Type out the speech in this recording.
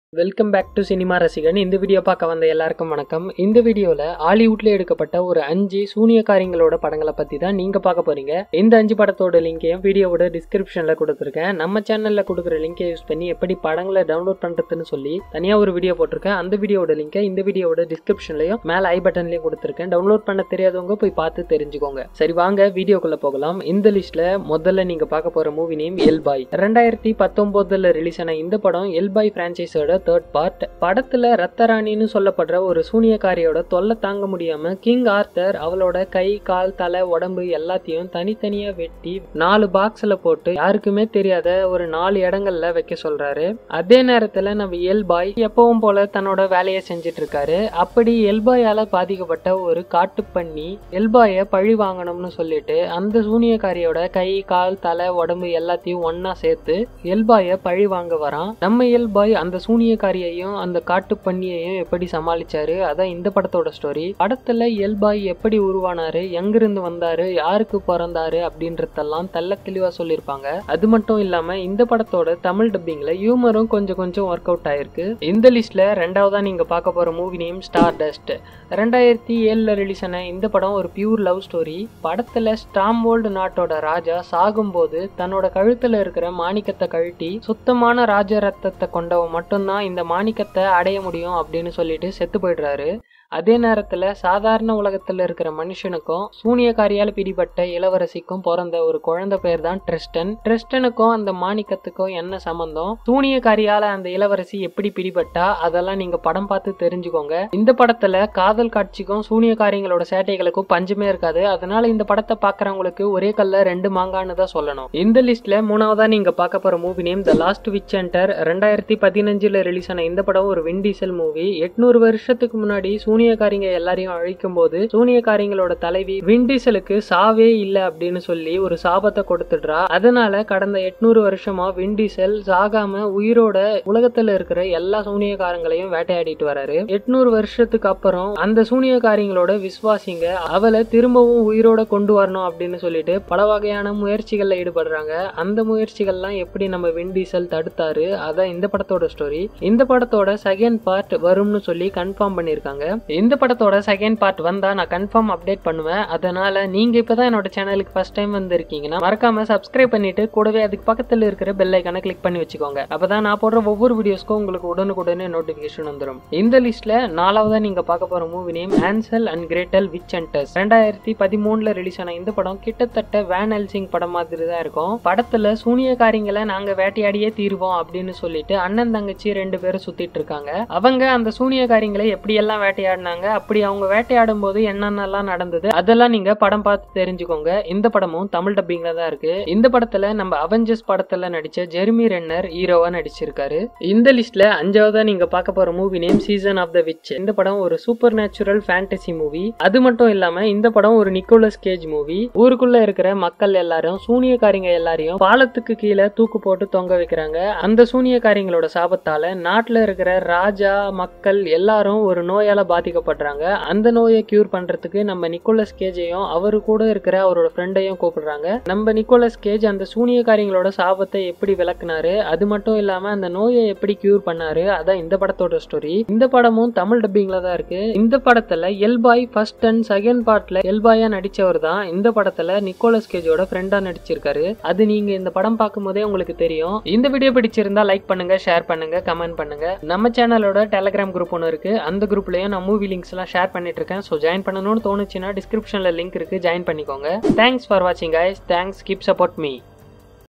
welcome back to cinema ரசிகன் இந்த video பார்க்க வந்த எல்லாருக்கும் வணக்கம் இந்த வீடியோவில் ஹாலிவுட்ல எடுக்கப்பட்ட ஒரு அஞ்சு சூனியக்காரிங்களோட படங்களை பற்றி தான் நீங்கள் பார்க்க போறீங்க இந்த அஞ்சு படத்தோட லிங்கையும் வீடியோவோட டிஸ்கிரிப்ஷனில் கொடுத்துருக்கேன் நம்ம சேனலில் கொடுக்குற லிங்கை யூஸ் பண்ணி எப்படி படங்களை டவுன்லோட் பண்ணுறதுன்னு சொல்லி தனியாக ஒரு வீடியோ போட்டிருக்கேன் அந்த வீடியோட லிங்கை இந்த வீடியோட டிஸ்கிரிப்ஷன்லையும் மேலே ஐ பட்டன்லையும் கொடுத்துருக்கேன் டவுன்லோட் பண்ண தெரியாதவங்க போய் பார்த்து தெரிஞ்சுக்கோங்க சரி வாங்க வீடியோக்குள்ளே போகலாம் இந்த லிஸ்ட்டில் முதல்ல நீங்கள் பார்க்க போகிற மூவி நேம் எல் பாய் ரெண்டாயிரத்தி பத்தொம்போதில் ரிலீஸ் ஆன இந்த படம் எல் பாய் ஃப்ரான்ச்சைஸோட தேர்ட் பார்ட் படத்துல ரத்தராணின்னு சொல்லப்படுற ஒரு சூனியக்காரியோட தொல்லை தாங்க முடியாம கிங் ஆர்த்தர் அவளோட கை கால் தலை உடம்பு எல்லாத்தையும் தனித்தனியா வெட்டி நாலு பாக்ஸ்ல போட்டு யாருக்குமே தெரியாத ஒரு நாலு இடங்கள்ல வைக்க சொல்றாரு அதே நேரத்துல நம்ம எல்பாய் எப்பவும் போல தன்னோட வேலையை செஞ்சுட்டு இருக்காரு அப்படி எல்பாயால பாதிக்கப்பட்ட ஒரு காட்டு பண்ணி எல்பாய பழி வாங்கணும்னு சொல்லிட்டு அந்த சூனியக்காரியோட கை கால் தலை உடம்பு எல்லாத்தையும் ஒன்னா சேர்த்து எல்பாய பழி வாங்க வரான் நம்ம எல்பாய் அந்த சூனியக்காரியையும் அந்த காட்டு பண்ணியையும் எப்படி சமாளிச்சாரு அதான் இந்த படத்தோட ஸ்டோரி படத்துல எல்பாய் எப்படி உருவானாரு எங்கிருந்து வந்தாரு யாருக்கு பிறந்தாரு அப்படின்றதெல்லாம் தெல்ல தெளிவா சொல்லியிருப்பாங்க அது மட்டும் இல்லாம இந்த படத்தோட தமிழ் டப்பிங்ல ஹியூமரும் கொஞ்சம் கொஞ்சம் ஒர்க் அவுட் ஆயிருக்கு இந்த லிஸ்ட்ல ரெண்டாவதா நீங்க பார்க்க போற மூவி நேம் ஸ்டார் டஸ்ட் ரெண்டாயிரத்தி ஏழுல ரிலீஸ் ஆன இந்த படம் ஒரு பியூர் லவ் ஸ்டோரி படத்துல ஸ்டாம்போல்டு நாட்டோட ராஜா சாகும்போது தன்னோட கழுத்துல இருக்கிற மாணிக்கத்தை கழட்டி சுத்தமான ராஜ ரத்தத்தை கொண்டவன் மட்டும்தான் இந்த மாணிக்கத்தை அடைய முடியும் அப்படின்னு சொல்லிட்டு செத்து போயிடுறாரு அதே நேரத்துல சாதாரண உலகத்துல இருக்கிற மனுஷனுக்கும் சூனியக்காரியால் பிடிபட்ட இளவரசிக்கும் பிறந்த ஒரு குழந்தை பேர் தான் ட்ரெஸ்டன் ட்ரெஸ்டனுக்கும் அந்த மாணிக்கத்துக்கும் என்ன சம்பந்தம் சூனியக்காரியால அந்த இளவரசி எப்படி பிடிபட்டா அதெல்லாம் நீங்க படம் பார்த்து தெரிஞ்சுக்கோங்க இந்த படத்துல காதல் காட்சிக்கும் சூனியக்காரியங்களோட சேட்டைகளுக்கும் பஞ்சமே இருக்காது அதனால இந்த படத்தை பாக்குறவங்களுக்கு ஒரே கல்ல ரெண்டு மாங்கான்னு தான் சொல்லணும் இந்த லிஸ்ட்ல மூணாவதா நீங்க பார்க்க போற movie name the last witch hunter ரெண்டாயிரத்தி பதினஞ்சுல ரிலீஸ் ஆன இந்த படம் ஒரு விண்டீசல் மூவி எட்நூறு வருஷத்துக்கு முன்னாடி சூனியக்காரிங்க எல்லாரையும் அழிக்கும் போது சூனியக்காரிங்களோட தலைவி விண்டீசலுக்கு சாவே இல்லை அப்படின்னு சொல்லி ஒரு சாபத்தை கொடுத்துடுறா அதனால கடந்த எட்நூறு வருஷமா விண்டீசல் சாகாம உயிரோட உலகத்துல இருக்கிற எல்லா சூனியக்காரங்களையும் வேட்டையாடிட்டு வராரு எட்நூறு வருஷத்துக்கு அப்புறம் அந்த சூனியக்காரிங்களோட விசுவாசிங்க அவளை திரும்பவும் உயிரோட கொண்டு வரணும் அப்படின்னு சொல்லிட்டு பல வகையான முயற்சிகள்ல ஈடுபடுறாங்க அந்த முயற்சிகள்லாம் எப்படி நம்ம விண்டீசல் தடுத்தாரு அதான் இந்த படத்தோட ஸ்டோரி இந்த படத்தோட செகண்ட் பார்ட் வரும்னு சொல்லி கன்ஃபார்ம் பண்ணியிருக்காங்க இந்த படத்தோட செகண்ட் பார்ட் வந்தா நான் கன்ஃபார்ம் அப்டேட் பண்ணுவேன் அதனால நீங்க இப்பதான் என்னோட சேனலுக்கு ஃபர்ஸ்ட் டைம் வந்திருக்கீங்கன்னா மறக்காம சப்ஸ்கிரைப் பண்ணிட்டு கூடவே அதுக்கு பக்கத்துல இருக்கிற பெல் ஐக்கான கிளிக் பண்ணி வச்சுக்கோங்க அப்பதான் நான் போடுற ஒவ்வொரு வீடியோஸ்க்கும் உங்களுக்கு உடனுக்குடனே நோட்டிபிகேஷன் வந்துடும் இந்த லிஸ்ட்ல நாலாவதா நீங்க பார்க்க போற movie name Hansel and Gretel witch hunters ரெண்டாயிரத்தி பதிமூணுல ரிலீஸ் ஆன இந்த படம் கிட்டத்தட்ட வேன் எல்சிங் படம் மாதிரி தான் இருக்கும் படத்துல சூனியக்காரிங்களை நாங்க வேட்டையாடியே தீருவோம் அப்படின்னு சொல்லிட்டு அண்ணன் தங்கச்சி ரெண்டு பேரும் சுத்திட்டு இருக்காங்க அவங்க அந்த சூனியக்காரிங்களை எப்படியெல்லாம் வேட்டையாடினாங்க அப்படி அவங்க வேட்டையாடும் போது என்னென்னலாம் நடந்தது அதெல்லாம் நீங்க படம் பார்த்து தெரிஞ்சுக்கோங்க இந்த படமும் தமிழ் டப்பிங்ல தான் இருக்கு இந்த படத்துல நம்ம அவெஞ்சர்ஸ் படத்துல நடிச்ச ஜெர்மி ரென்னர் ஹீரோவா நடிச்சிருக்காரு இந்த லிஸ்ட்ல அஞ்சாவதா நீங்க பார்க்க போற movie name season of the witch இந்த படம் ஒரு சூப்பர் நேச்சுரல் ஃபேண்டசி மூவி அது மட்டும் இல்லாம இந்த படம் ஒரு நிக்கோலஸ் கேஜ் மூவி ஊருக்குள்ள இருக்கிற மக்கள் எல்லாரும் சூனியக்காரிங்க எல்லாரையும் பாலத்துக்கு கீழே தூக்கு போட்டு தொங்க வைக்கிறாங்க அந்த சூனியக்காரிங்களோட சாபத்தால நாட்டுல இருக்கிற ராஜா மக்கள் எல்லாரும் ஒரு நோயால பாதிக்கப்படுறாங்க அந்த நோயை கியூர் பண்றதுக்கு நம்ம நிக்கோலஸ் கேஜையும் அவரு கூட இருக்கிற அவரோட ஃப்ரெண்டையும் கூப்பிடுறாங்க நம்ம நிக்கோலஸ் கேஜ் அந்த சூனியக்காரிங்களோட சாபத்தை எப்படி விளக்குனாரு அது மட்டும் இல்லாம அந்த நோயை எப்படி கியூர் பண்ணாரு அதான் இந்த படத்தோட ஸ்டோரி இந்த படமும் தமிழ் டப்பிங்ல தான் இருக்கு இந்த படத்துல எல்பாய் ஃபர்ஸ்ட் அண்ட் செகண்ட் பார்ட்ல எல்பாயா நடிச்சவர் தான் இந்த படத்துல நிக்கோலஸ் கேஜோட ஃப்ரெண்டா நடிச்சிருக்காரு அது நீங்க இந்த படம் பார்க்கும்போதே உங்களுக்கு தெரியும் இந்த வீடியோ பிடிச்சிருந்தா லைக் பண்ணுங்க ஷேர் பண்ணுங்க கமெண்ட் பண்ணுங்க நம்ம சேனலோட டெலகிராம் குரூப் ஒன்று இருக்கு அந்த குரூப்லயும் நான் மூவி லிங்க்ஸ் எல்லாம் ஷேர் பண்ணிட்டு இருக்கேன் ஸோ ஜாயின் பண்ணணும்னு தோணுச்சுன்னா டிஸ்கிரிப்ஷன்ல லிங்க் இருக்கு ஜாயின் பண்ணிக்கோங்க தேங்க்ஸ் ஃபார் வாட்சிங் guys thanks keep support me